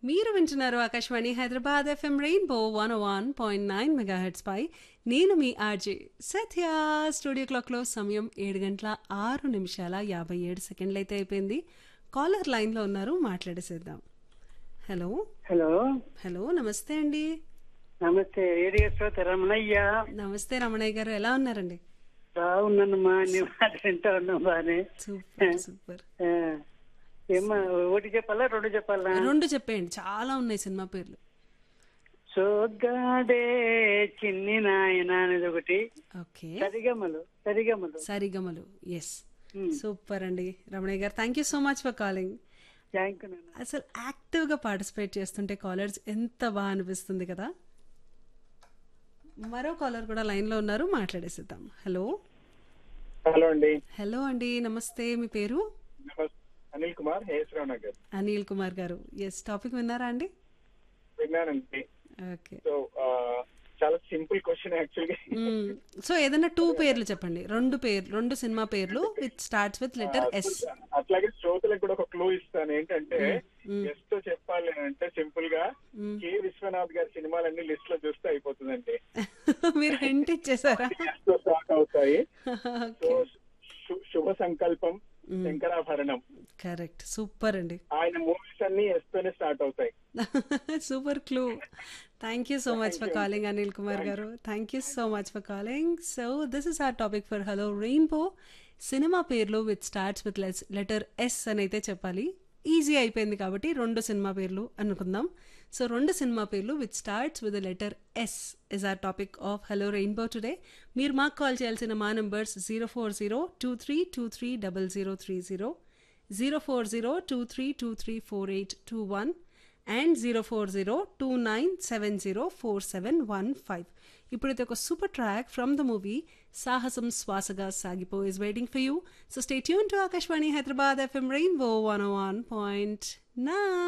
మీరు వింటున్నారు Akashvani Hyderabad FM rainbow one one point nine megahertz పై నేను మీ ఆర్జే సత్య స్టూడియో క్లాక్లో సమయం ఏడు గంటల ఆరు నిమిషాల యాభై ఏడు సెకండ్లు అయితే అయిపోయింది కాలర్ లైన్లో ఉన్నారు మాట్లాడేసేద్దాం హలో హలో హలో నమస్తే అండి నమస్తే రేడియో శ్రోత రమణయ్య నమస్తే రమణయ్య గారు ఎలా ఉన్నారండి బాగున్నానమ్మా నీ మాట వింటా ఉన్నాం బానే సూపర్ సూపర్ ఆ, ఏమ్మా ఒకటి చెప్పాలా రెండు చెప్పాలా రెండు చెప్పేయండి చాలా ఉన్నాయి సినిమా పేర్లు సోగ్గాడే చిన్ని నాయన అనేది ఒకటి ఓకే సరిగమలు సరిగమలు సరిగమలు ఎస్ Hmm. సూపర్ అండి రమణయ్య గారు thank you so much for calling thank you నాన్న అసలు యాక్టివ్గా పార్టిసిపేట్ చేస్తుంటే కాలర్స్ ఎంత బాగా అనిపిస్తుంది కదా మరో కాలర్ కూడా లైన్లో ఉన్నారు మాట్లాడేసిద్దాం హలో హలో అండి హలో అండి నమస్తే మీ పేరు నమస్తే అనిల్ కుమార్ హేసరావు నగర్ అనిల్ కుమార్ గారు ఎస్ టాపిక్ విన్నారా అండి విన్నానండి ఓకే సో ఆ, చాలా సింపుల్ క్వశ్చన్ యాక్చువల్గా సో ఏదైనా టూ పేర్లు చెప్పండి రెండు పేర్లు రెండు సినిమా పేర్లు with starts with letter S అట్లాగే శ్రోతలకు కూడా ఒక క్లూ ఇస్తాను ఏంటంటే ఎస్ తో చెప్పాలి అంటే సింపుల్ గా కె విశ్వనాథ్ గారి సినిమాలన్నీ లిస్ట్ లో చూస్తే అయిపోతుందండి మీరు హింట్ ఇచ్చేసారా ఎస్ తో స్టార్ట్ అవుతాయి సో ఓకే శు- శుభ సంకల్పం శంకరాభరణం కరెక్ట్ సూపర్ అండి ఆయన మూవీస్ అన్ని ఎస్ తోనే స్టార్ట్ అవుతాయి super clue thank you so much for calling Anil Kumar గారు thank you so much for calling so this is our topic for hello rainbow cinema పేర్లు with starts with letter S అని అయితే చెప్పాలి easy అయిపోయింది కాబట్టి రెండు సినిమా పేర్లు అనుకుందాం సో రెండు సినిమా పేర్లు with starts with letter S is our topic of hello rainbow today మీరు మాకు కాల్ చేయాల్సిన మా numbers zero four zero two three two three double zero three zero zero four zero two three two three four eight two one and zero four zero two nine seven zero four seven one five ఇప్పుడైతే ఒక super track from the movie Sahasam Swasaga Sagipo is waiting for you so stay tune to Akashvani Hyderabad FM rainbow one one point నా